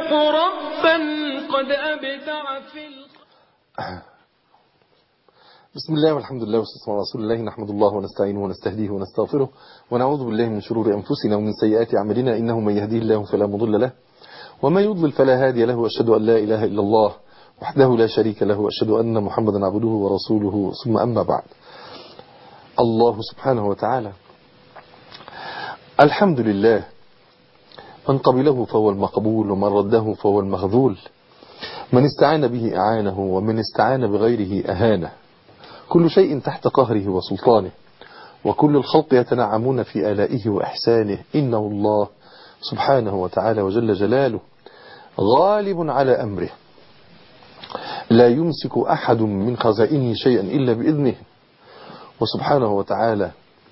ربا قد أبدع في الخلق بسم الله والحمد لله والصلاة على رسول الله نحمد الله ونستعينه ونستهديه ونستغفره ونعوذ بالله من شرور أنفسنا ومن سيئات أعمالنا إنه من يهديه الله فلا مضل له وما يضلل فلا هادي له وأشهد أن لا إله إلا الله وحده لا شريك له وأشهد أن محمدا عبده ورسوله ثم أما بعد الله سبحانه وتعالى الحمد لله من قبله فهو المقبول ومن رده فهو المخذول من استعان به أعانه ومن استعان بغيره أهانه كل شيء تحت قهره وسلطانه وكل الخلق يتنعمون في آلائه وإحسانه إنه الله سبحانه وتعالى وجل جلاله غالب على أمره لا يمسك أحد من خزائنه شيئا إلا بإذنه وسبحانه وتعالى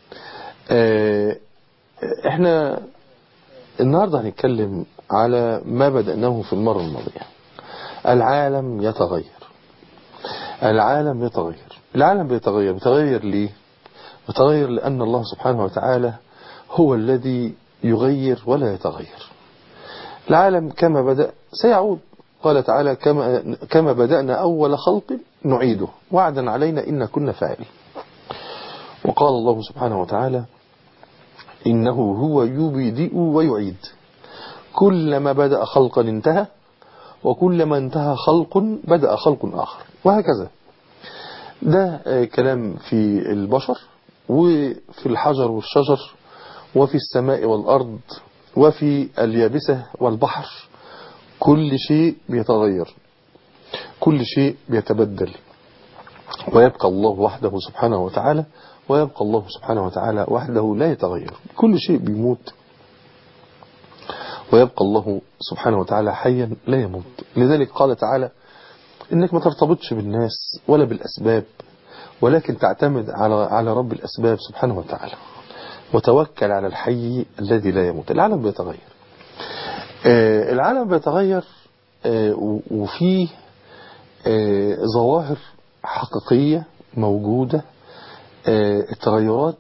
احنا النهاردة هنتكلم على ما بدأناه في المرة الماضية العالم يتغير العالم يتغير العالم بيتغير بيتغير ليه بيتغير لأن الله سبحانه وتعالى هو الذي يغير ولا يتغير العالم كما بدأ سيعود قال تعالى كما, كما بدأنا أول خلق نعيده وعدا علينا إن كنا فاعلين وقال الله سبحانه وتعالى إنه هو يبدئ ويعيد كلما بدأ خلقا انتهى وكلما انتهى خلق بدأ خلق آخر وهكذا ده كلام في البشر وفي الحجر والشجر وفي السماء والأرض وفي اليابسة والبحر كل شيء بيتغير كل شيء بيتبدل ويبقى الله وحده سبحانه وتعالى ويبقى الله سبحانه وتعالى وحده لا يتغير كل شيء بيموت ويبقى الله سبحانه وتعالى حيا لا يموت لذلك قال تعالى انك ما ترتبطش بالناس ولا بالاسباب ولكن تعتمد على على رب الاسباب سبحانه وتعالى وتوكل على الحي الذي لا يموت العالم بيتغير آه العالم بيتغير آه وفيه آه ظواهر حقيقية موجودة التغيرات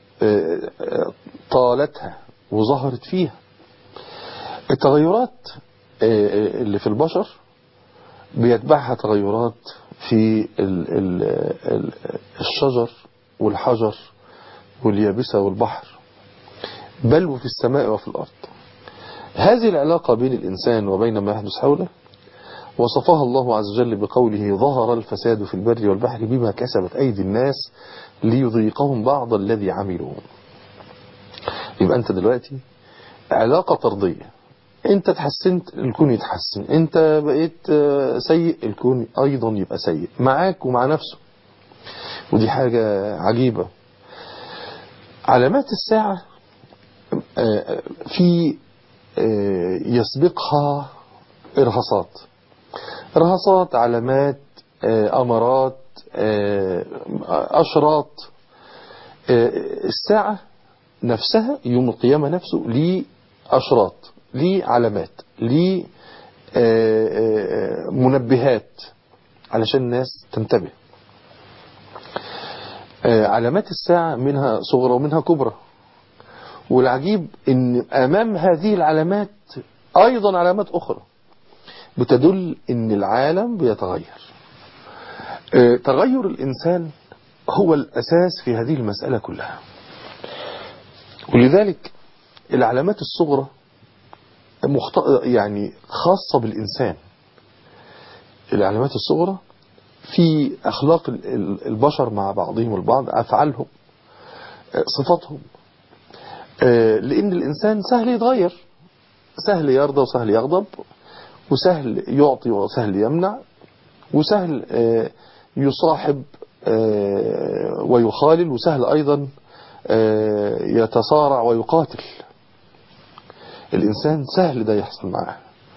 طالتها وظهرت فيها التغيرات اللي في البشر بيتبعها تغيرات في الشجر والحجر واليابسة والبحر بل وفي السماء وفي الأرض هذه العلاقة بين الإنسان وبين ما يحدث حوله وصفها الله عز وجل بقوله ظهر الفساد في البر والبحر بما كسبت أيدي الناس ليذيقهم بعض الذي عملوا يبقى أنت دلوقتي علاقة طردية أنت تحسنت الكون يتحسن أنت بقيت سيء الكون أيضا يبقى سيء معاك ومع نفسه ودي حاجة عجيبة علامات الساعة في يسبقها إرهاصات إرهاصات علامات أمارات أشراط الساعة نفسها يوم القيامة نفسه ليه أشراط ليه علامات ليه منبهات علشان الناس تنتبه علامات الساعة منها صغرى ومنها كبرى والعجيب ان امام هذه العلامات ايضا علامات اخرى بتدل ان العالم بيتغير تغير الانسان هو الاساس في هذه المسألة كلها ولذلك العلامات الصغرى مخت... يعني خاصة بالإنسان العلامات الصغرى في أخلاق البشر مع بعضهم البعض أفعالهم صفاتهم لأن الإنسان سهل يتغير سهل يرضى وسهل يغضب وسهل يعطي وسهل يمنع وسهل يصاحب ويخالل وسهل أيضا يتصارع ويقاتل الإنسان سهل ده يحصل معاه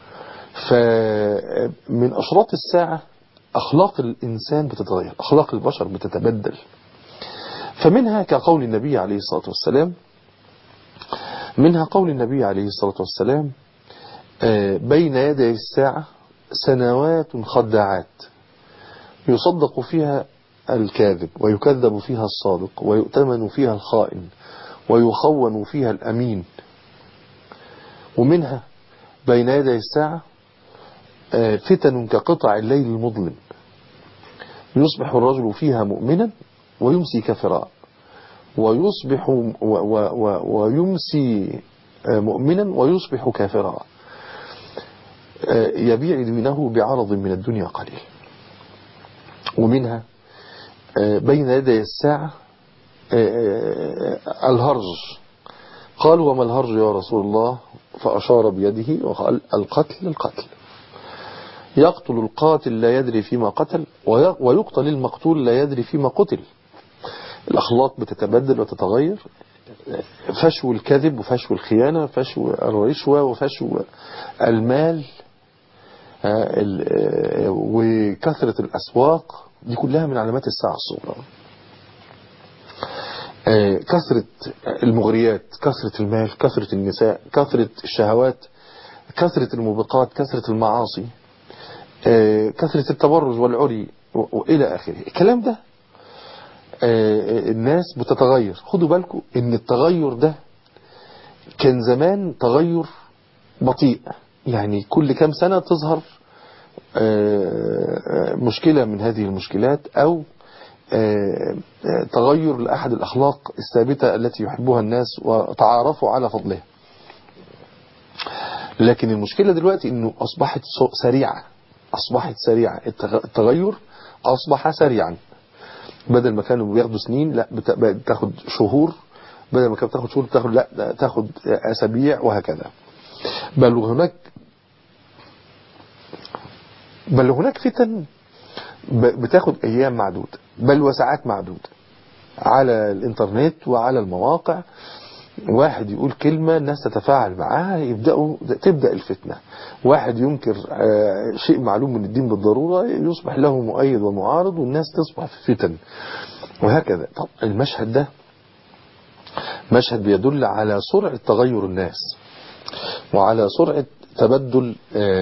فمن أشراط الساعة أخلاق الإنسان بتتغير أخلاق البشر بتتبدل فمنها كقول النبي عليه الصلاة والسلام منها قول النبي عليه الصلاة والسلام بين يدي الساعة سنوات خداعات يصدق فيها الكاذب ويكذب فيها الصادق ويؤتمن فيها الخائن ويخون فيها الأمين ومنها بين يدي الساعة فتن كقطع الليل المظلم يصبح الرجل فيها مؤمنا ويمسي كافرا ويصبح و و و ويمسي مؤمنا ويصبح كافرا يبيع دينه بعرض من الدنيا قليل ومنها بين يدي الساعة الهرج قال وما الهرج يا رسول الله فأشار بيده وقال القتل القتل يقتل القاتل لا يدري فيما قتل ويقتل المقتول لا يدري فيما قتل الأخلاق بتتبدل وتتغير فشو الكذب وفشو الخيانة فشو الرشوة وفشو المال وكثرة الأسواق دي كلها من علامات الساعة الصغرى كثرة المغريات كثرة المال كثرة النساء كثرة الشهوات كثرة الموبقات كثرة المعاصي كثرة التبرج والعري وإلى آخره الكلام ده الناس بتتغير خدوا بالكم ان التغير ده كان زمان تغير بطيء يعني كل كام سنة تظهر مشكلة من هذه المشكلات أو تغير لأحد الأخلاق الثابتة التي يحبها الناس وتعارفوا على فضلها لكن المشكلة دلوقتي أنه أصبحت سريعة أصبحت سريعة التغير أصبح سريعا بدل ما كانوا بياخدوا سنين لا بتاخد شهور بدل ما كانت بتاخد شهور بتاخد لا تاخد أسابيع وهكذا بل هناك بل هناك فتن بتاخد أيام معدودة بل وساعات معدودة على الإنترنت وعلى المواقع واحد يقول كلمة الناس تتفاعل معاها يبدأوا تبدأ الفتنة واحد ينكر شيء معلوم من الدين بالضرورة يصبح له مؤيد ومعارض والناس تصبح في فتن وهكذا طب المشهد ده مشهد بيدل على سرعة تغير الناس وعلى سرعة تبدل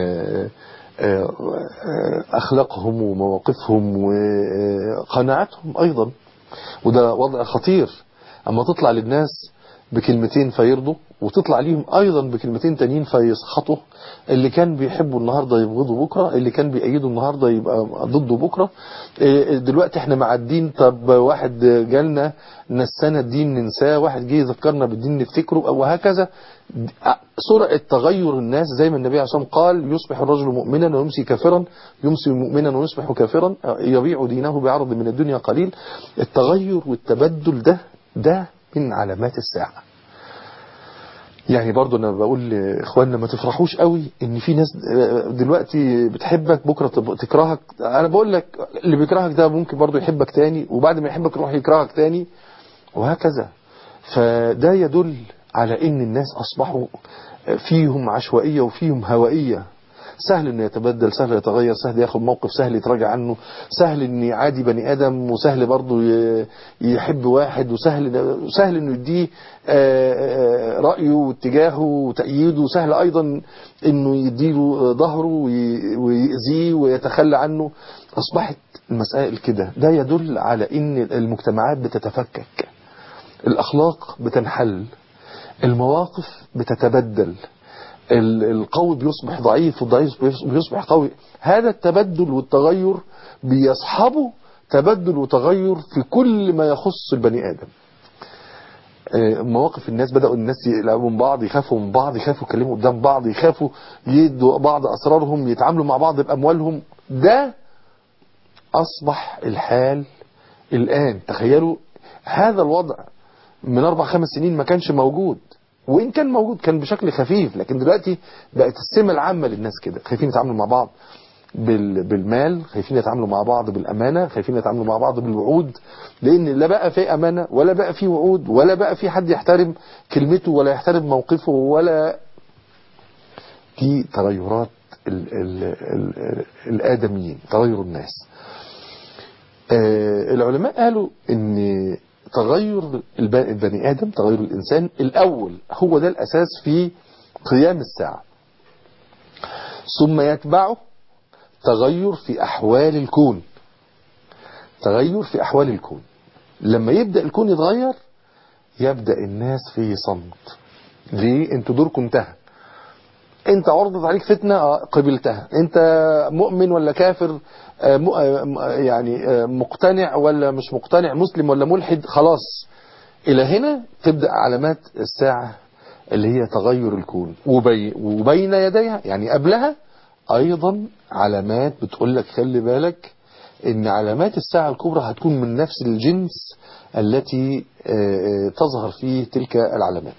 أخلاقهم ومواقفهم وقناعاتهم أيضا وده وضع خطير أما تطلع للناس بكلمتين فيرضوا وتطلع ليهم أيضا بكلمتين تانيين فيسخطوا اللي كان بيحبوا النهاردة يبغضوا بكرة اللي كان بيأيدوا النهاردة يبقى ضده بكرة دلوقتي احنا مع الدين طب واحد جالنا نسانا الدين ننساه واحد جه يذكرنا بالدين نفتكره وهكذا سرعة تغير الناس زي ما النبي عليه الصلاة والسلام قال يصبح الرجل مؤمنا ويمسي كافرا يمسي مؤمنا ويصبح كافرا يبيع دينه بعرض من الدنيا قليل التغير والتبدل ده ده من علامات الساعة يعني برضو انا بقول لاخواننا ما تفرحوش قوي ان في ناس دلوقتي بتحبك بكرة تكرهك انا بقول لك اللي بيكرهك ده ممكن برضو يحبك تاني وبعد ما يحبك يروح يكرهك تاني وهكذا فده يدل على ان الناس اصبحوا فيهم عشوائية وفيهم هوائية سهل انه يتبدل سهل يتغير سهل ياخد موقف سهل يتراجع عنه سهل ان يعادي بني ادم وسهل برضه يحب واحد وسهل سهل انه يديه رايه واتجاهه وتأييده سهل ايضا انه يديله ظهره ويأذيه ويتخلى عنه اصبحت المسائل كده ده يدل على ان المجتمعات بتتفكك الاخلاق بتنحل المواقف بتتبدل القوي بيصبح ضعيف والضعيف بيصبح قوي هذا التبدل والتغير بيصحبه تبدل وتغير في كل ما يخص البني آدم مواقف الناس بدأوا الناس يلعبوا من بعض يخافوا من بعض يخافوا يكلموا قدام بعض يخافوا يدوا بعض أسرارهم يتعاملوا مع بعض بأموالهم ده أصبح الحال الآن تخيلوا هذا الوضع من أربع خمس سنين ما كانش موجود وإن كان موجود كان بشكل خفيف لكن دلوقتي بقت السمة العامة للناس كده خايفين يتعاملوا مع بعض بالمال خايفين يتعاملوا مع بعض بالأمانة خايفين يتعاملوا مع بعض بالوعود لأن لا بقى في أمانة ولا بقى في وعود ولا بقى في حد يحترم كلمته ولا يحترم موقفه ولا دي تغيرات ال ال ال الآدميين تغير الناس آه العلماء قالوا ان تغير البني آدم تغير الإنسان الأول هو ده الأساس في قيام الساعة ثم يتبعه تغير في أحوال الكون تغير في أحوال الكون لما يبدأ الكون يتغير يبدأ الناس في صمت ليه انتوا دوركم انتهى انت عرضت عليك فتنة آه، قبلتها انت مؤمن ولا كافر آه، م- آه، م- آه، يعني آه، مقتنع ولا مش مقتنع مسلم ولا ملحد خلاص الى هنا تبدأ علامات الساعة اللي هي تغير الكون وبي وبين يديها يعني قبلها ايضا علامات بتقول لك خلي بالك ان علامات الساعة الكبرى هتكون من نفس الجنس التي آه، آه، تظهر فيه تلك العلامات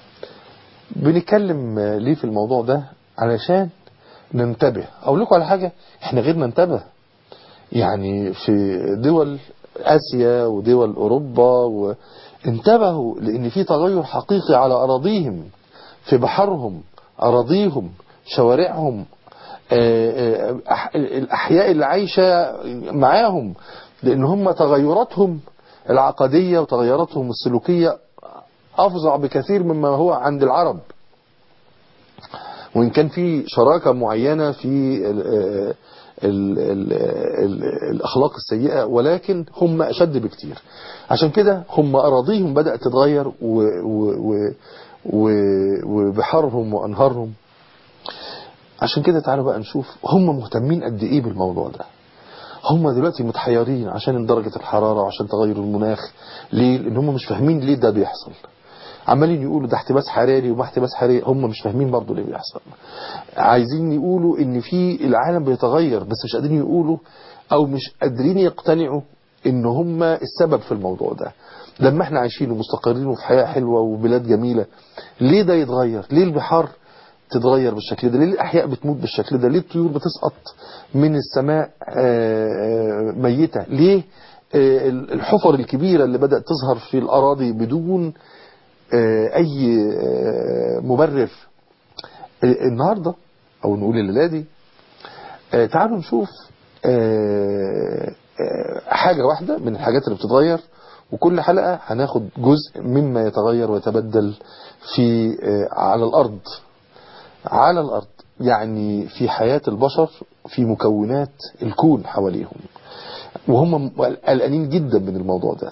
بنتكلم آه، ليه في الموضوع ده علشان ننتبه اقول لكم على حاجة احنا غير ننتبه يعني في دول اسيا ودول اوروبا وانتبهوا لان في تغير حقيقي على اراضيهم في بحرهم اراضيهم شوارعهم آه، آه، أح- الاحياء اللي عايشه معاهم لان هم تغيراتهم العقديه وتغيراتهم السلوكيه افظع بكثير مما هو عند العرب وإن كان في شراكة معينة في ال ال ال ال الأخلاق السيئة ولكن هم أشد بكتير عشان كده هم أراضيهم بدأت تتغير و- و- و- و- وبحارهم وأنهارهم عشان كده تعالوا بقى نشوف هم مهتمين قد إيه بالموضوع ده هم دلوقتي متحيرين عشان درجة الحرارة وعشان تغير المناخ ليه؟ لأن هم مش فاهمين ليه ده بيحصل عمالين يقولوا ده احتباس حراري وما احتباس حراري هم مش فاهمين برضه ليه بيحصل عايزين يقولوا ان في العالم بيتغير بس مش قادرين يقولوا او مش قادرين يقتنعوا ان هم السبب في الموضوع ده لما احنا عايشين ومستقرين وفي حياة حلوة وبلاد جميلة ليه ده يتغير ليه البحار تتغير بالشكل ده ليه الأحياء بتموت بالشكل ده ليه الطيور بتسقط من السماء آه، آه، ميتة ليه آه، الحفر الكبيرة اللي بدأت تظهر في الأراضي بدون آه، أي آه، مبرر آه، النهاردة أو نقول الليلة دي آه، تعالوا نشوف آه، آه، حاجة واحدة من الحاجات اللي بتتغير وكل حلقة هناخد جزء مما يتغير ويتبدل في آه، على الأرض على الأرض يعني في حياة البشر في مكونات الكون حواليهم وهم قلقانين جدا من الموضوع ده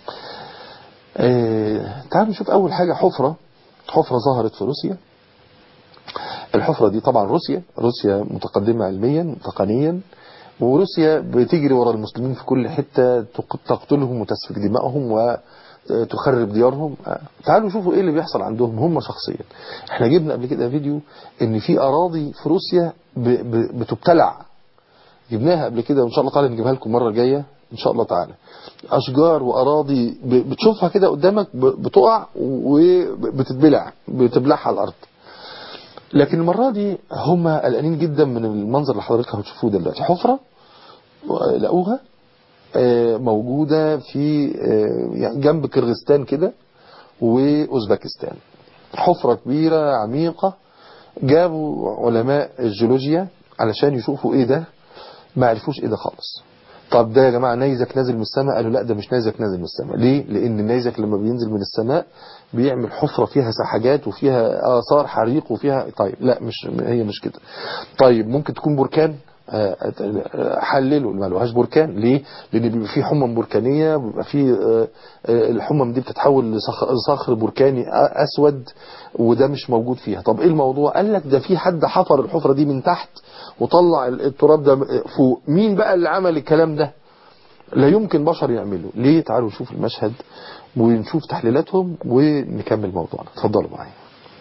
آه، تعالوا نشوف أول حاجة حفرة حفرة ظهرت في روسيا الحفرة دي طبعا روسيا روسيا متقدمة علميا تقنيا وروسيا بتجري ورا المسلمين في كل حتة تق- تقتلهم وتسفك دمائهم وتخرب ديارهم آه، تعالوا شوفوا ايه اللي بيحصل عندهم هم شخصيا احنا جبنا قبل كده فيديو ان في اراضي في روسيا ب- ب- بتبتلع جبناها قبل كده وان شاء الله تعالى نجيبها لكم المره الجايه ان شاء الله تعالى اشجار واراضي ب- بتشوفها كده قدامك ب- بتقع وبتتبلع بتبلعها الارض لكن المره دي هم قلقانين جدا من المنظر اللي حضرتك هتشوفوه دلوقتي حفره لقوها آه، موجوده في آه، يعني جنب كرغستان كده واوزبكستان حفره كبيره عميقه جابوا علماء الجيولوجيا علشان يشوفوا ايه ده ما عرفوش ايه ده خالص طب ده يا جماعة نيزك نازل من السماء قالوا لا ده مش نيزك نازل من السماء ليه لان النيزك لما بينزل من السماء بيعمل حفرة فيها سحاجات وفيها آثار حريق وفيها طيب لا مش هي مش كده طيب ممكن تكون بركان آه، آه، حللوا ما لهاش بركان ليه لان بيبقى في حمم بركانيه بيبقى في آه، آه، الحمم دي بتتحول لصخ- لصخر بركاني آ- اسود وده مش موجود فيها طب ايه الموضوع قال لك ده في حد حفر الحفره دي من تحت وطلع ال- التراب ده فوق مين بقى اللي عمل الكلام ده لا يمكن بشر يعملوا ليه تعالوا نشوف المشهد ونشوف تحليلاتهم ونكمل موضوعنا اتفضلوا معايا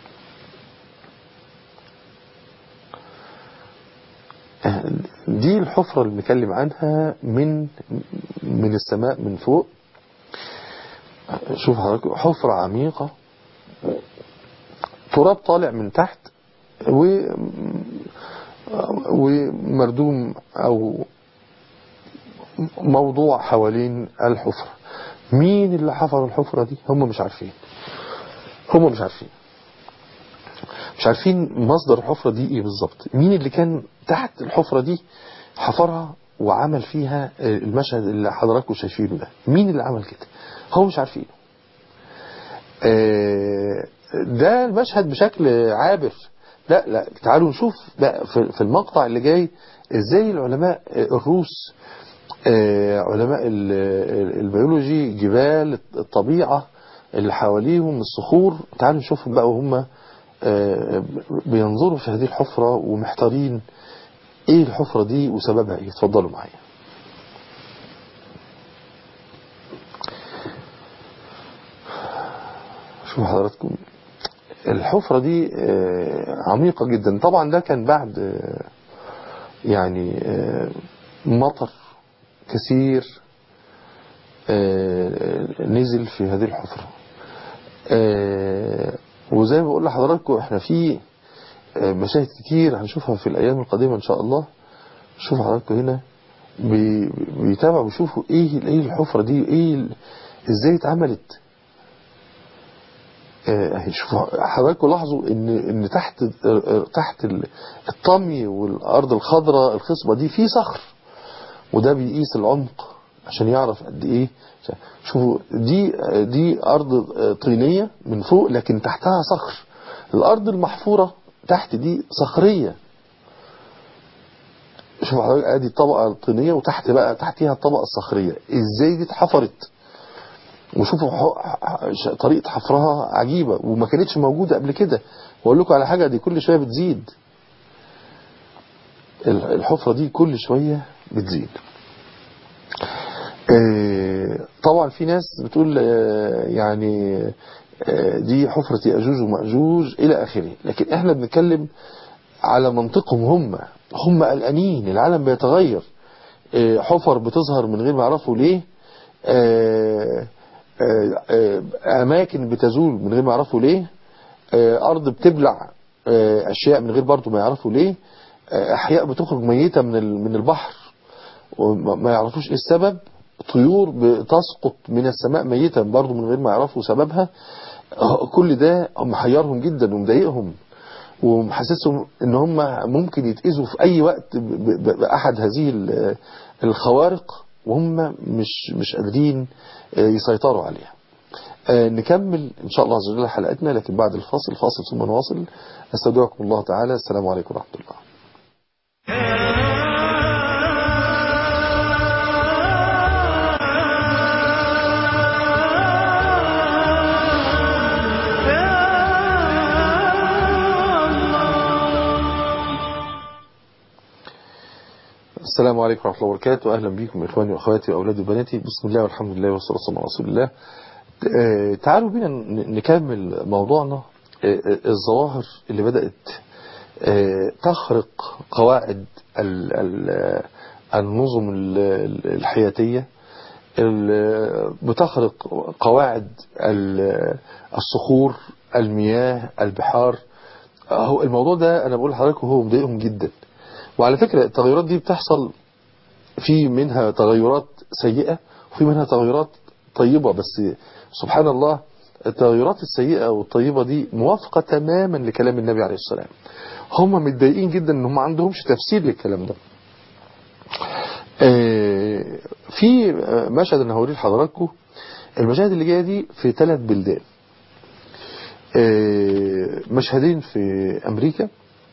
دي الحفرة اللي بنتكلم عنها من من السماء من فوق شوف حضرتك حفرة عميقة تراب طالع من تحت و ومردوم او موضوع حوالين الحفرة مين اللي حفر الحفرة دي هم مش عارفين هم مش عارفين مش عارفين مصدر الحفرة دي ايه بالظبط مين اللي كان تحت الحفرة دي حفرها وعمل فيها المشهد اللي حضراتكم شايفينه ده مين اللي عمل كده هو مش عارفين آه، ده المشهد بشكل عابر لا لا تعالوا نشوف بقى في في المقطع اللي جاي ازاي العلماء الروس آه، علماء ال- ال- البيولوجي جبال الطبيعة اللي حواليهم الصخور تعالوا نشوفهم بقى وهم آه، بينظروا في هذه الحفرة ومحتارين ايه الحفرة دي وسببها ايه اتفضلوا معايا شوفوا حضراتكم الحفرة دي آه، عميقة جدا طبعا ده كان بعد آه، يعني آه، مطر كثير آه، نزل في هذه الحفرة آه، وزي ما بقول لحضراتكم احنا في آه، مشاهد كتير هنشوفها في الأيام القادمة إن شاء الله شوفوا حضراتكم هنا بي- بيتابعوا ويشوفوا ايه ايه الحفرة دي ايه ال- ازاي اتعملت آه، اهي شوفوا حضراتكم لاحظوا ان ان تحت آه، تحت ال- الطمي والارض الخضراء الخصبة دي في صخر وده بيقيس العمق عشان يعرف قد ايه شوفوا دي دي ارض طينيه من فوق لكن تحتها صخر الارض المحفوره تحت دي صخريه شوفوا حضرتك ادي الطبقه الطينيه وتحت بقى تحتيها الطبقه الصخريه ازاي دي اتحفرت وشوفوا ح- ح- طريقه حفرها عجيبه وما كانتش موجوده قبل كده واقول لكم على حاجه دي كل شويه بتزيد الحفره دي كل شويه بتزيد آه، طبعا في ناس بتقول آه، يعني آه، دي حفرة يأجوج ومأجوج إلى آخره لكن احنا بنتكلم على منطقهم هم هم قلقانين العالم بيتغير آه، حفر بتظهر من غير ما يعرفوا ليه آه، آه، آه، أماكن بتزول من غير ما يعرفوا ليه آه، أرض بتبلع آه، أشياء من غير برضو ما يعرفوا ليه آه، أحياء بتخرج ميتة من ال- من البحر وما ما يعرفوش ايه السبب طيور بتسقط من السماء ميتا برضو من غير ما يعرفوا سببها آه، كل ده محيرهم جدا ومضايقهم ومحسسهم ان هم ممكن يتأذوا في اي وقت ب- ب- باحد هذه ال- الخوارق وهم مش مش قادرين آه، يسيطروا عليها آه، نكمل ان شاء الله عز وجل حلقتنا لكن بعد الفاصل فاصل ثم نواصل استودعكم الله تعالى السلام عليكم ورحمه الله السلام عليكم ورحمة الله وبركاته أهلا بكم إخواني وأخواتي وأولادي وبناتي بسم الله والحمد لله والصلاة والسلام على رسول الله آه، تعالوا بينا ن- نكمل موضوعنا آه، آه، الظواهر اللي بدأت آه، تخرق قواعد ال- ال- النظم ال- ال- الحياتية ال- بتخرق قواعد ال- الصخور المياه البحار هو الموضوع ده أنا بقول لحضراتكم هو مضايقهم جدا وعلى فكرة التغيرات دي بتحصل في منها تغيرات سيئة وفي منها تغيرات طيبة بس سبحان الله التغيرات السيئة والطيبة دي موافقة تماما لكلام النبي عليه السلام هم متضايقين جدا ان هم ما عندهمش تفسير للكلام ده آه، في مشهد انا هوريه لحضراتكم المشاهد اللي جايه دي في ثلاث بلدان آه، مشهدين في امريكا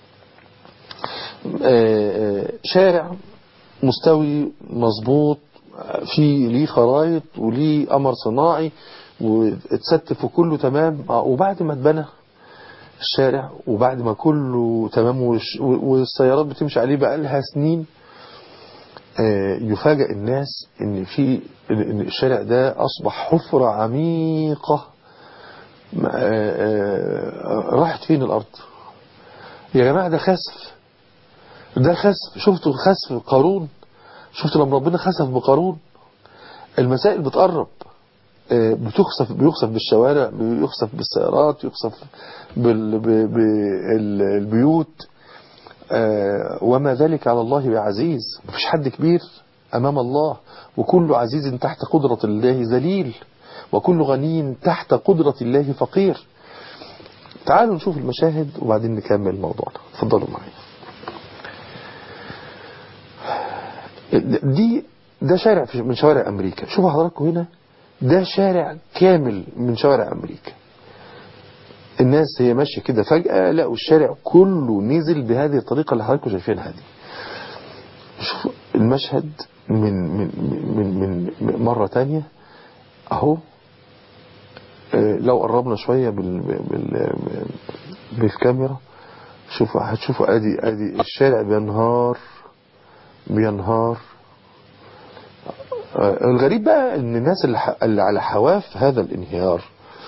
آه، آه، شارع مستوي مظبوط في ليه خرايط وليه قمر صناعي واتستف وكله تمام آه، وبعد ما اتبنى الشارع وبعد ما كله تمام والش- والسيارات بتمشي عليه بقى لها سنين آه، يفاجئ الناس ان في ان الشارع ده اصبح حفرة عميقة آه، آه، راحت فين الارض يا جماعة ده خسف ده خسف شفتوا خسف قارون شفتوا لما ربنا خسف بقارون المسائل بتقرب آه، بتخسف بيخسف بالشوارع بيخسف بالسيارات يخسف بال- ب- بالبيوت آه، وما ذلك على الله بعزيز مفيش حد كبير أمام الله وكل عزيز تحت قدرة الله ذليل وكل غني تحت قدرة الله فقير تعالوا نشوف المشاهد وبعدين نكمل موضوعنا اتفضلوا معي دي ده شارع في- من شوارع أمريكا شوفوا حضراتكم هنا ده شارع كامل من شوارع أمريكا الناس هي ماشية كده فجأة لقوا الشارع كله نزل بهذه الطريقة اللي حضراتكم شايفينها دي شوفوا المشهد من من من من, من مرة تانية اهو آه، لو قربنا شوية بال بال بالكاميرا شوفوا هتشوفوا ادي ادي الشارع بينهار بينهار آه، الغريب بقى ان الناس اللي, ح- اللي على حواف هذا الانهيار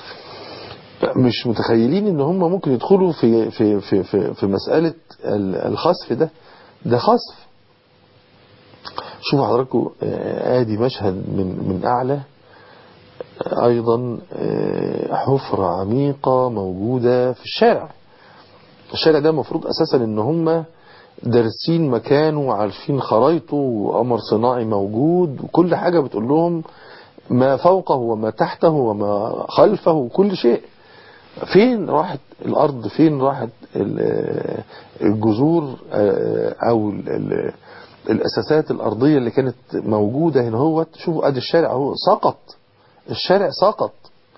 مش متخيلين ان هم ممكن يدخلوا في في في في, في مسألة ال- الخسف ده ده خسف شوفوا حضراتكم آه، ادي مشهد من من اعلى آه، ايضا آه، حفرة عميقة موجودة في الشارع الشارع ده المفروض اساسا ان هم دارسين مكانه وعارفين خرايطه وقمر صناعي موجود وكل حاجة بتقول لهم ما فوقه وما تحته وما خلفه وكل شيء فين راحت الارض فين راحت ال- الجذور آه، او ال- ال- الاساسات الارضية اللي كانت موجودة هنا هو شوفوا ادي الشارع هو سقط الشارع سقط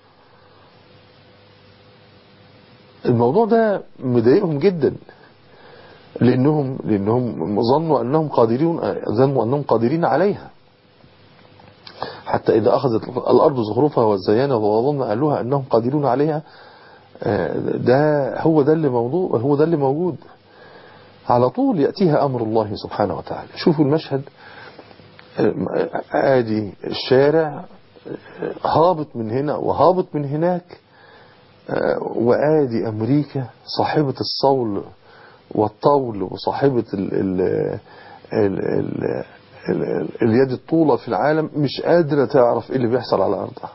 الموضوع ده مضايقهم جدا لانهم لانهم ظنوا انهم قادرون ظنوا انهم قادرين عليها حتى اذا اخذت الارض زخرفها وزينها وظن اهلها انهم قادرون عليها آه، ده هو ده اللي موضوع هو ده اللي موجود على طول ياتيها امر الله سبحانه وتعالى شوفوا المشهد آه، ادي الشارع آه، هابط من هنا وهابط من هناك آه، وادي امريكا صاحبة الصول والطول وصاحبة ال ال ال ال ال اليد الطولة في العالم مش قادرة تعرف ايه اللي بيحصل على ارضها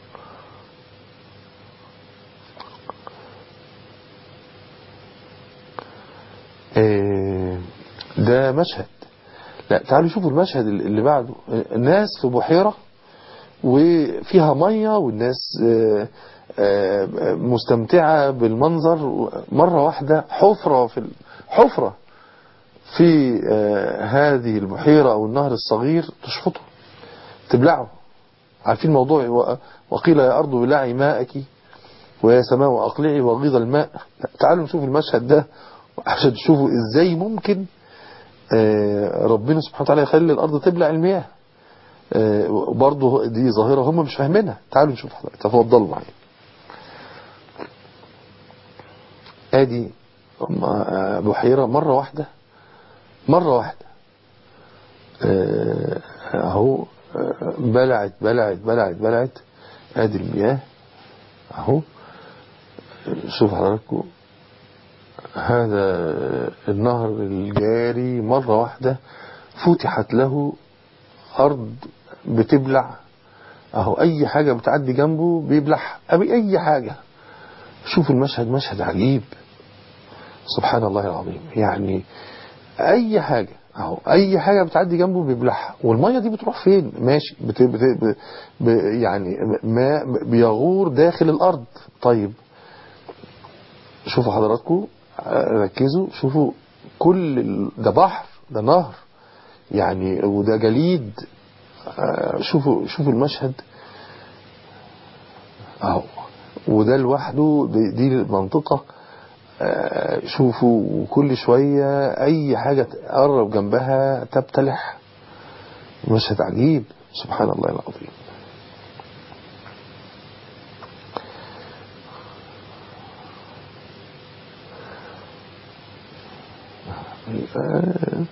آه، ده مشهد لا تعالوا شوفوا المشهد اللي بعده الناس في بحيرة وفيها مية والناس آه، آه، مستمتعة بالمنظر مرة واحدة حفرة في ال- حفرة في آه، هذه البحيرة أو النهر الصغير تشفطه تبلعه عارفين موضوع و- وقيل يا أرض بلعي ماءك ويا سماء أقلعي وغيض الماء تعالوا نشوف المشهد ده عشان تشوفوا إزاي ممكن آه، ربنا سبحانه وتعالى يخلي الأرض تبلع المياه آه، وبرضه دي ظاهرة هم مش فاهمينها تعالوا نشوف حضرتك تفضلوا معايا ادي آه، بحيرة مرة واحدة مرة واحدة آه، اهو آه، بلعت بلعت بلعت بلعت ادي المياه اهو شوف حضراتكم هذا النهر الجاري مرة واحدة فتحت له أرض بتبلع أهو أي حاجة بتعدي جنبه بيبلعها أبي أي حاجة شوف المشهد مشهد عجيب سبحان الله العظيم يعني أي حاجة أهو أي حاجة بتعدي جنبه بيبلعها والمية دي بتروح فين ماشي بت بت ب ب يعني ما بيغور داخل الأرض طيب شوفوا حضراتكم ركزوا شوفوا كل ال- ده بحر ده نهر يعني وده جليد آه، شوفوا شوفوا المشهد اهو وده لوحده دي, دي المنطقة آه، شوفوا وكل شوية اي حاجة تقرب جنبها تبتلح مشهد عجيب سبحان الله العظيم آه،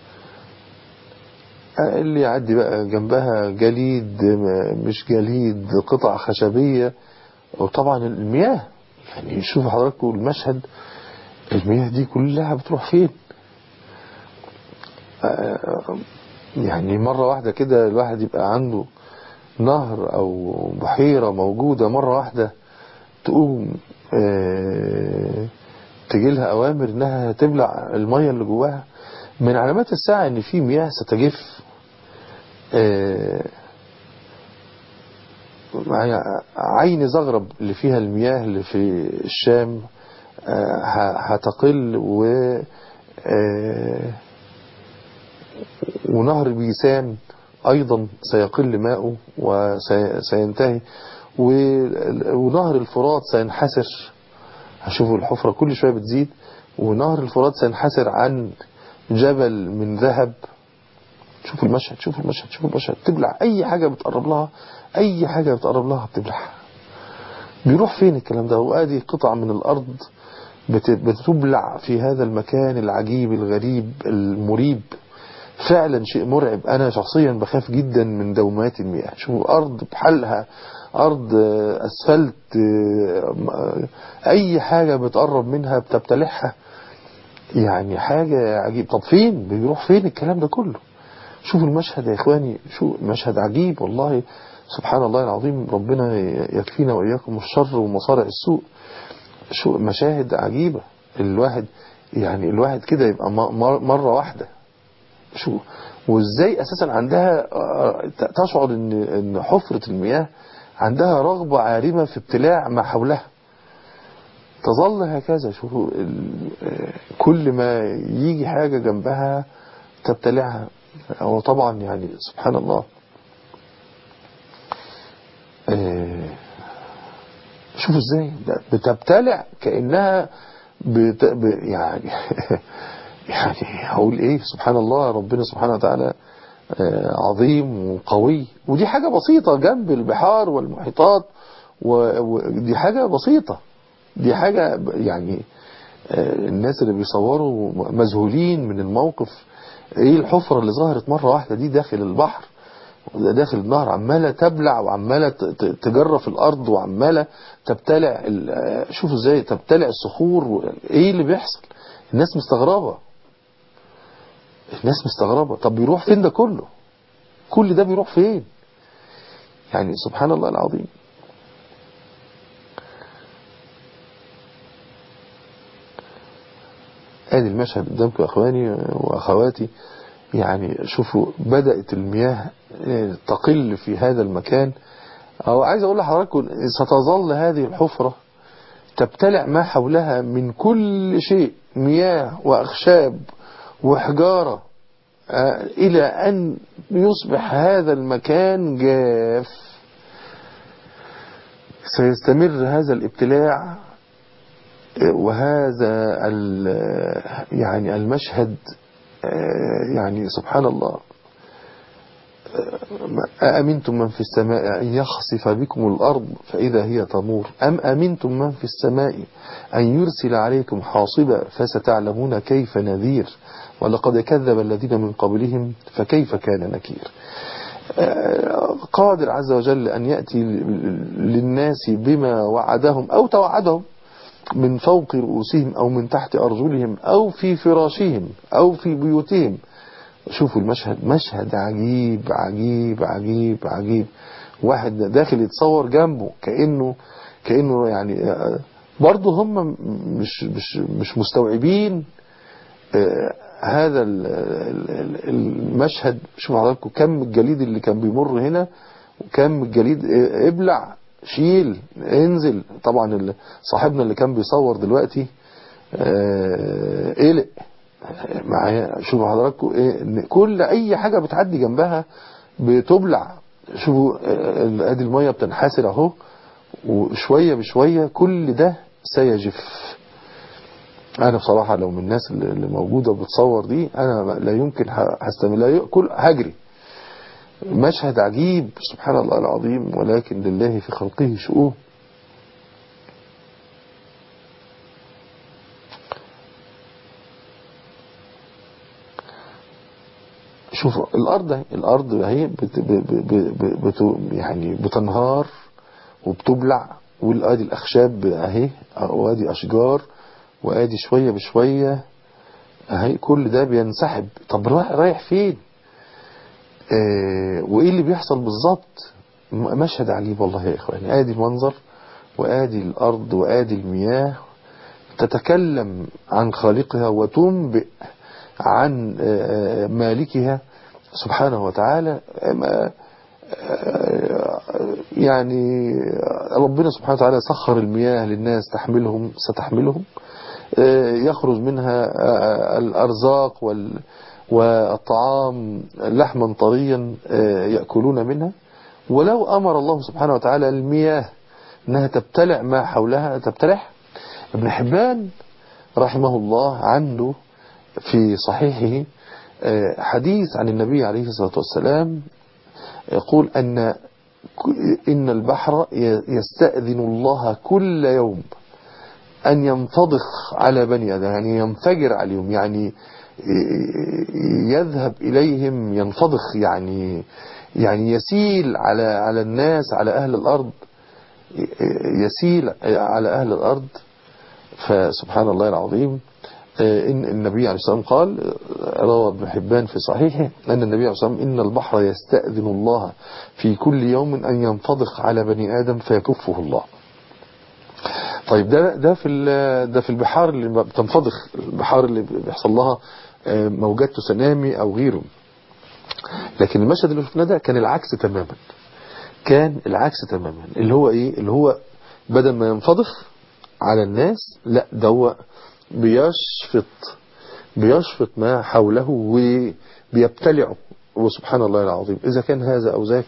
اللي يعدي بقى جنبها جليد م- مش جليد قطع خشبية وطبعا المياه يعني شوفوا حضراتكم المشهد المياه دي كلها بتروح فين آه، يعني مرة واحدة كده الواحد يبقى عنده نهر أو بحيرة موجودة مرة واحدة تقوم آه، تجيلها أوامر إنها تبلع المية اللي جواها من علامات الساعة إن في مياه ستجف آه، معايا عين زغرب اللي فيها المياه اللي في الشام آه، ه- هتقل و آه، ونهر بيسان أيضا سيقل ماؤه وسينتهي و- ونهر الفرات سينحسر هشوفوا الحفرة كل شوية بتزيد ونهر الفرات سينحسر عن جبل من ذهب شوفوا المشهد شوفوا المشهد شوفوا المشهد تبلع أي حاجة بتقرب لها أي حاجة بتقرب لها بتبلعها بيروح فين الكلام ده وادي قطع من الأرض بت- بتبلع في هذا المكان العجيب الغريب المريب فعلا شيء مرعب انا شخصيا بخاف جدا من دومات المياه شوف ارض بحالها ارض آه، اسفلت آه، م- اي حاجة بتقرب منها بتبتلعها يعني حاجة عجيب طب فين بيروح فين الكلام ده كله شوفوا المشهد يا اخواني شو مشهد عجيب والله سبحان الله العظيم ربنا يكفينا واياكم الشر ومصارع السوء شو مشاهد عجيبة الواحد يعني الواحد كده يبقى م- مر- مرة واحدة شو وازاي اساسا عندها آه، ت- تشعر ان ان حفرة المياه عندها رغبة عارمة في ابتلاع ما حولها تظل هكذا شوفوا ال- آه، كل ما يجي حاجة جنبها تبتلعها هو طبعا يعني سبحان الله آه، شوفوا ازاي ده بتبتلع كأنها بت... ب... يعني يعني هقول ايه سبحان الله ربنا سبحانه وتعالى آه، عظيم وقوي ودي حاجة بسيطة جنب البحار والمحيطات و- ودي حاجة بسيطة دي حاجة ب- يعني آه، الناس اللي بيصوروا مذهولين من الموقف ايه الحفرة اللي ظهرت مرة واحدة دي داخل البحر داخل النهر عمالة تبلع وعمالة ت- ت- تجرف الأرض وعمالة تبتلع ال- آه، شوفوا ازاي تبتلع الصخور و- ايه اللي بيحصل الناس مستغربة الناس مستغربة طب بيروح فين ده كله كل ده بيروح فين يعني سبحان الله العظيم ادي المشهد قدامكم يا اخواني واخواتي يعني شوفوا بدأت المياه تقل في هذا المكان او عايز اقول لحضراتكم ستظل هذه الحفرة تبتلع ما حولها من كل شيء مياه واخشاب وحجارة آه، الى ان يصبح هذا المكان جاف سيستمر هذا الابتلاع وهذا ال- يعني المشهد آه، يعني سبحان الله آه، أأمنتم من في السماء أن يخسف بكم الأرض فإذا هي تمور أم أمنتم من في السماء أن يرسل عليكم حاصبا فستعلمون كيف نذير ولقد كذب الذين من قبلهم فكيف كان نكير آه، قادر عز وجل أن يأتي للناس بما وعدهم أو توعدهم من فوق رؤوسهم أو من تحت أرجلهم أو في فراشهم أو في بيوتهم شوفوا المشهد مشهد عجيب عجيب عجيب عجيب واحد داخل يتصور جنبه كأنه كأنه يعني آه، برضه هم مش مش مش مستوعبين آه، هذا ال- ال- ال- المشهد شوفوا حضراتكم كم الجليد اللي كان بيمر هنا وكم الجليد آه، ابلع شيل انزل طبعا ال- صاحبنا اللي كان بيصور دلوقتي آه، قلق معايا شوفوا حضراتكم ايه إن كل اي حاجه بتعدي جنبها بتبلع شوفوا آه، ادي الميه بتنحسر اهو وشويه بشويه كل ده سيجف انا بصراحه لو من الناس اللي اللي موجوده بتصور دي انا لا يمكن ه- هستمر لا ي- كل هجري مشهد عجيب سبحان الله العظيم ولكن لله في خلقه شؤون شوفوا الارض اهي الارض اهي بت ب ب ب بت يعني بتنهار وبتبلع والادي الاخشاب اهي وادي اشجار وادي شويه بشويه اهي كل ده بينسحب طب رايح رايح فين آه وايه اللي بيحصل بالظبط م- مشهد عجيب والله يا اخواني ادي المنظر وادي الارض وادي المياه تتكلم عن خالقها وتنبئ عن آه، مالكها سبحانه وتعالى آه، آه، يعني ربنا سبحانه وتعالى سخر المياه للناس تحملهم ستحملهم آه، يخرج منها آه، الأرزاق وال والطعام لحما طريا آه، يأكلون منها ولو أمر الله سبحانه وتعالى المياه أنها تبتلع ما حولها تبتلع ابن حبان رحمه الله عنده في صحيحه آه، حديث عن النبي عليه الصلاة والسلام يقول أن ك- إن البحر ي- يستأذن الله كل يوم أن ينفضخ على بني آدم يعني ينفجر عليهم يعني يذهب إليهم ينفضخ يعني يعني يسيل على على الناس على أهل الأرض يسيل على أهل الأرض فسبحان الله العظيم إن النبي عليه الصلاة والسلام قال روى ابن حبان في صحيحه أن النبي عليه الصلاة والسلام إن البحر يستأذن الله في كل يوم أن ينفضخ على بني آدم فيكفه الله طيب ده ده في ده في البحار اللي بتنفضخ البحار اللي بيحصل لها موجات تسونامي او غيره لكن المشهد اللي شفناه ده كان العكس تماما كان العكس تماما اللي هو ايه اللي هو بدل ما ينفضخ على الناس لا ده هو بيشفط بيشفط ما حوله وبيبتلعه وسبحان الله العظيم إذا كان هذا أو ذاك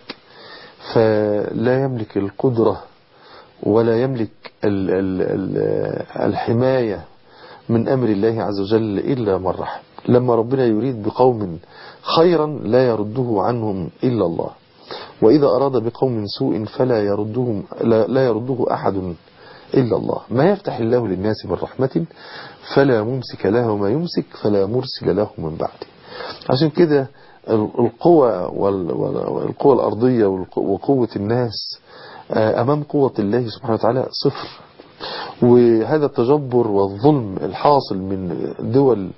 فلا يملك القدرة ولا يملك ال ال ال الحماية من أمر الله عز وجل إلا من رحم لما ربنا يريد بقوم خيرا لا يرده عنهم إلا الله وإذا أراد بقوم سوء فلا يردهم لا, لا يرده أحد إلا الله ما يفتح الله للناس من رحمة فلا ممسك له وما يمسك فلا مرسل له من بعده عشان كده القوة والقوة الأرضية وقوة الناس أمام قوة الله سبحانه وتعالى صفر وهذا التجبر والظلم الحاصل من دول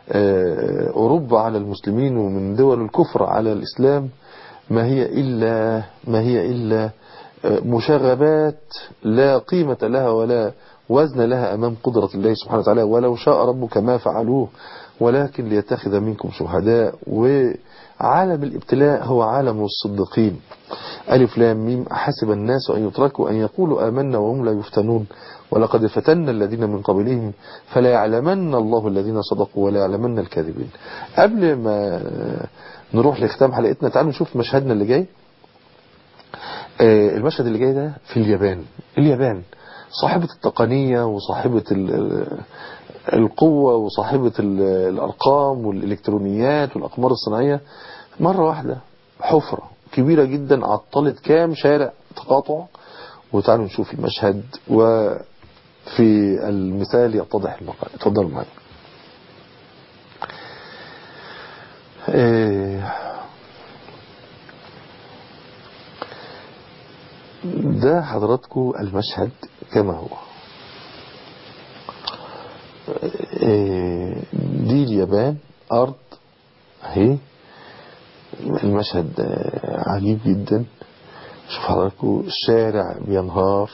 أوروبا على المسلمين ومن دول الكفر على الإسلام ما هي إلا ما هي إلا مشاغبات لا قيمة لها ولا وزن لها أمام قدرة الله سبحانه وتعالى ولو شاء ربك ما فعلوه ولكن ليتخذ منكم شهداء وعالم الابتلاء هو عالم الصديقين ألف لام ميم أحسب الناس أن يتركوا أن يقولوا آمنا وهم لا يفتنون ولقد فتنا الذين من قبلهم فلا يعلمن الله الذين صدقوا ولا يعلمن الكاذبين قبل ما نروح لختام حلقتنا تعالوا نشوف مشهدنا اللي جاي المشهد اللي جاي ده في اليابان اليابان صاحبة التقنية وصاحبة القوة وصاحبة الأرقام والإلكترونيات والأقمار الصناعية مرة واحدة حفرة كبيرة جدا عطلت كام شارع تقاطع وتعالوا نشوف المشهد وفي المثال يتضح المقال اتفضلوا معي ده حضراتكم المشهد كما هو دي اليابان أرض اهي المشهد عجيب جدا شوف حضراتكم الشارع بينهار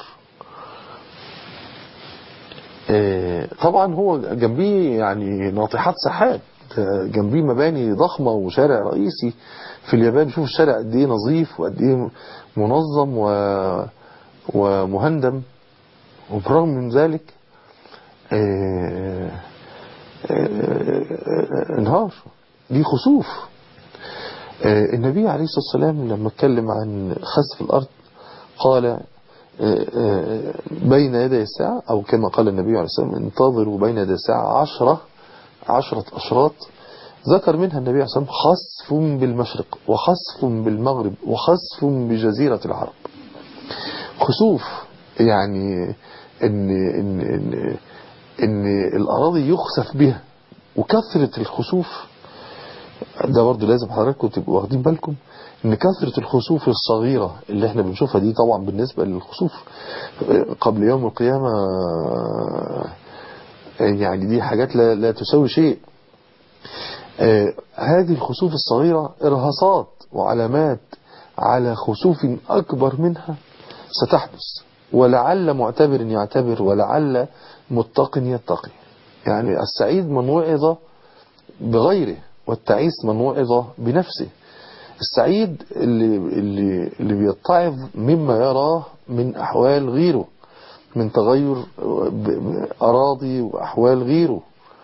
طبعا هو جنبيه يعني ناطحات سحاب جنبيه مباني ضخمة وشارع رئيسي في اليابان شوف الشارع قد ايه نظيف وقد ايه منظم و... ومهندم وبرغم من ذلك اه... اه... انهار دي خسوف اه... النبي عليه الصلاة والسلام لما اتكلم عن خسف الأرض قال بين يدي الساعة أو كما قال النبي عليه الصلاة والسلام انتظروا بين يدي الساعة عشرة عشرة أشراط ذكر منها النبي عليه الصلاة والسلام خسف بالمشرق وخسف بالمغرب وخسف بجزيرة العرب خسوف يعني إن, إن, إن, إن الأراضي يخسف بها وكثرة الخسوف ده برضه لازم حضراتكم تبقوا واخدين بالكم ان كثرة الخسوف الصغيرة اللي احنا بنشوفها دي طبعا بالنسبة للخسوف قبل يوم القيامة يعني دي حاجات لا, لا تساوي شيء آه هذه الخسوف الصغيرة إرهاصات وعلامات على خسوف أكبر منها ستحدث ولعل معتبر يعتبر ولعل متق يتقي يعني السعيد من وعظ بغيره والتعيس من وعظ بنفسه السعيد اللي, اللي, اللي بيتعظ مما يراه من أحوال غيره من تغير أراضي وأحوال غيره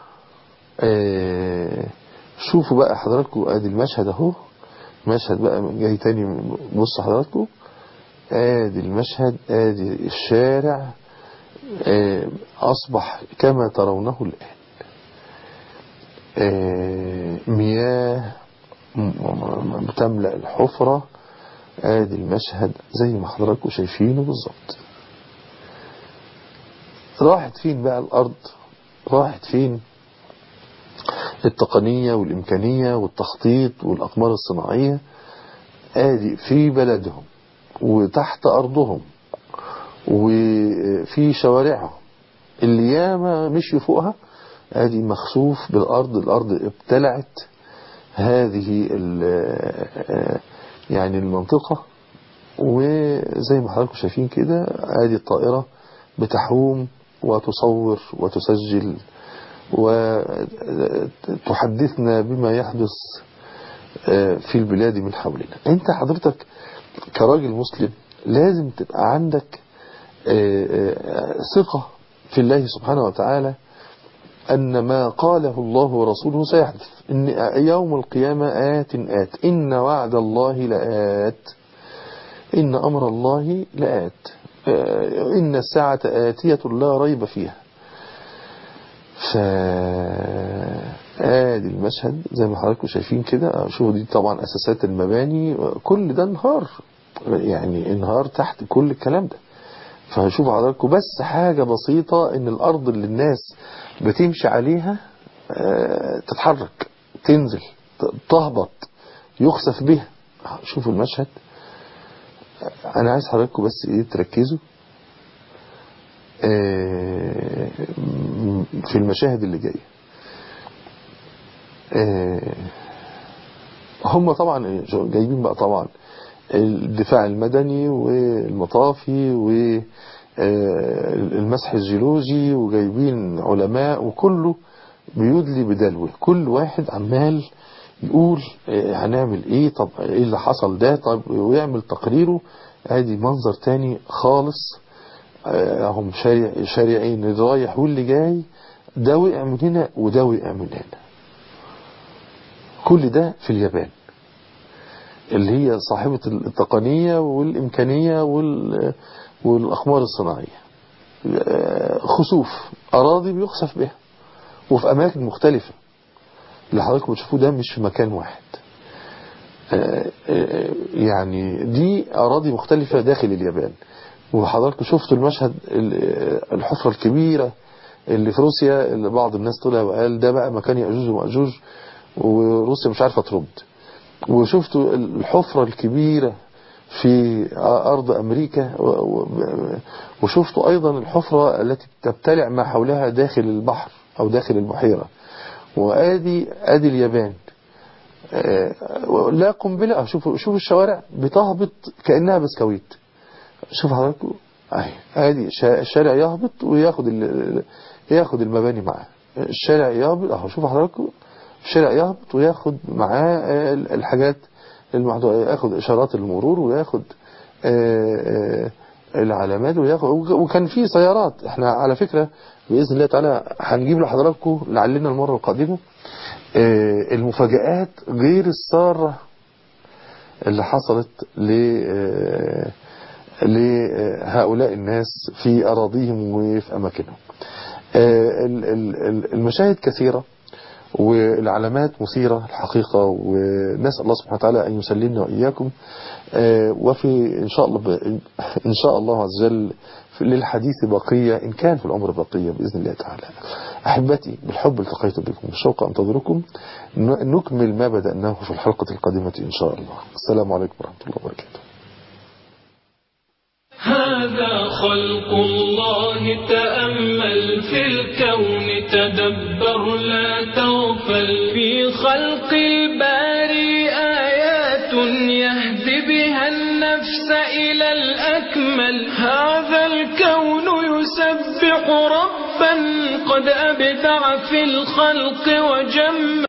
آه شوفوا بقى حضراتكم ادي المشهد اهو مشهد بقى جاي تاني بص حضراتكم ادي المشهد ادي الشارع آه اصبح كما ترونه الان آه مياه تملأ الحفرة ادي المشهد زي ما حضراتكم شايفينه بالظبط راحت فين بقى الأرض راحت فين التقنية والإمكانية والتخطيط والأقمار الصناعية آدي في بلدهم وتحت أرضهم وفي شوارعهم اللي ياما مشي فوقها ادي مخسوف بالارض الارض ابتلعت هذه يعني المنطقة وزي ما حضراتكم شايفين كده ادي الطائرة بتحوم وتصور وتسجل وتحدثنا بما يحدث في البلاد من حولنا انت حضرتك كراجل مسلم لازم تبقى عندك ثقة في الله سبحانه وتعالى أن ما قاله الله ورسوله سيحدث إن يوم القيامة آت آت إن وعد الله لآت إن أمر الله لآت إن الساعة آتية لا ريب فيها فآدي المشهد زي ما حضراتكم شايفين كده شوفوا دي طبعا أساسات المباني كل ده انهار يعني انهار تحت كل الكلام ده فشوف حضراتكم بس حاجة بسيطة ان الارض اللي الناس بتمشي عليها تتحرك تنزل تهبط يخسف بها شوفوا المشهد انا عايز حضراتكم بس ايه تركزوا في المشاهد اللي جاية هم طبعا جايبين بقى طبعا الدفاع المدني والمطافي والمسح الجيولوجي وجايبين علماء وكله بيدلي بدلوه كل واحد عمال يقول هنعمل ايه طب ايه اللي حصل ده طب ويعمل تقريره ادي منظر تاني خالص هم شارع شارعين اللي رايح واللي جاي ده وقع من هنا وده وقع من هنا كل ده في اليابان اللي هي صاحبة التقنية والإمكانية والأقمار الصناعية خسوف أراضي بيخسف بها وفي أماكن مختلفة اللي حضراتكم بتشوفوه ده مش في مكان واحد يعني دي أراضي مختلفة داخل اليابان وحضراتكم شفتوا المشهد الحفرة الكبيرة اللي في روسيا اللي بعض الناس طلع وقال ده بقى مكان يأجوج ومأجوج وروسيا مش عارفة ترد وشفتوا الحفرة الكبيرة في أرض أمريكا وشفتوا أيضا الحفرة التي تبتلع ما حولها داخل البحر أو داخل البحيرة وآدي آدي اليابان لا قنبلة شوفوا شوفوا الشوارع بتهبط كأنها بسكويت شوف حضراتكم اهي ادي الشارع يهبط وياخد ياخد المباني معاه الشارع يهبط اهو شوف حضراتكم الشارع يهبط وياخد معاه الحاجات المحدودة ياخد اشارات المرور وياخد العلامات وياخد وكان في سيارات احنا على فكرة بإذن الله تعالى هنجيب لحضراتكم لعلنا المرة القادمة المفاجآت غير السارة اللي حصلت ل لهؤلاء الناس في أراضيهم وفي أماكنهم المشاهد كثيرة والعلامات مثيرة الحقيقة ونسأل الله سبحانه وتعالى أن يسلمنا وإياكم وفي إن شاء الله إن شاء الله عز وجل للحديث بقية إن كان في الأمر بقية بإذن الله تعالى أحبتي بالحب التقيت بكم بالشوق أنتظركم نكمل ما بدأناه في الحلقة القادمة إن شاء الله السلام عليكم ورحمة الله وبركاته هذا خلق الله تأمل في الكون تدبر لا تغفل في خلق الباري آيات يهدي بها النفس إلى الأكمل هذا الكون يسبح ربا قد أبدع في الخلق وجمل